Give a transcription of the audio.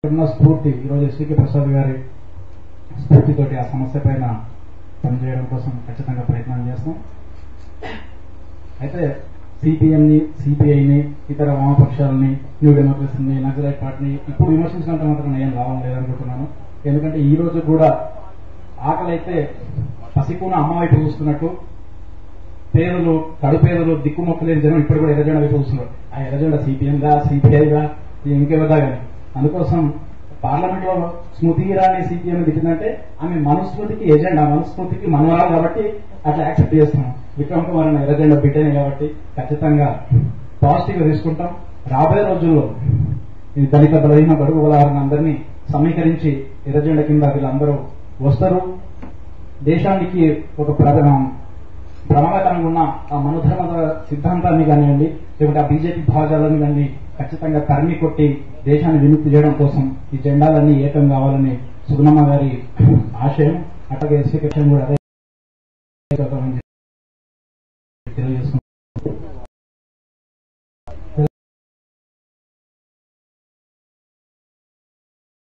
ఉన్న స్ఫూర్తి ఈరోజు ఎస్వికే ప్రసాద్ గారి స్ఫూర్తితోటి ఆ సమస్య పైన పనిచేయడం కోసం ఖచ్చితంగా ప్రయత్నం చేస్తాం అయితే సిపిఎంని సిపిఐని ఇతర వామపక్షాలని న్యూ డెమోక్రసీని నక్సలైట్ పార్టీని ఇప్పుడు విమర్శించినంత మాత్రం ఏం లాభం లేదనుకుంటున్నాను ఎందుకంటే ఈ రోజు కూడా ఆకలి అయితే పసికూన అమ్మ వైపు చూస్తున్నట్టు పేదలు కడుపేదలు దిక్కుమొక్కలేని జనం ఇప్పుడు కూడా ఎర్రజెండా వైపు చూస్తున్నారు ఆ ఎర్రజెండా సిపిఎంగా సిపిఐగా ఇంకెవరిదా కానీ అందుకోసం పార్లమెంట్ లో స్మృతి ఇరానీ సిపిఎం తిట్టిందంటే ఆమె మనుస్మృతికి ఎజెండా మనుస్మృతికి మనవరాలు కాబట్టి అట్లా యాక్సెప్ట్ చేస్తున్నాం విక్రమ్ కుమార్ అన్న ఎర్రజెండా బిడ్డనే కాబట్టి ఖచ్చితంగా పాజిటివ్ గా తీసుకుంటాం రాబోయే రోజుల్లో ఈ దళిత బలహీన బడుగు బలహారం అందరినీ సమీకరించి ఎర్రజెండా కింద వీళ్ళందరూ వస్తారు దేశానికి ఒక ప్రధాన ప్రమాదకరంగా ఉన్న ఆ మనుధర్మ సిద్ధాంతాన్ని కానివ్వండి లేకుంటే ఆ బీజేపీ భాగాలను కానీ ఖచ్చితంగా తరిమి కొట్టి దేశాన్ని విముక్తి చేయడం కోసం ఈ జెండాలన్నీ ఏకం కావాలని సుగుణమ్మ గారి ఆశయం అట్లాగే ఎస్వీ కూడా అదే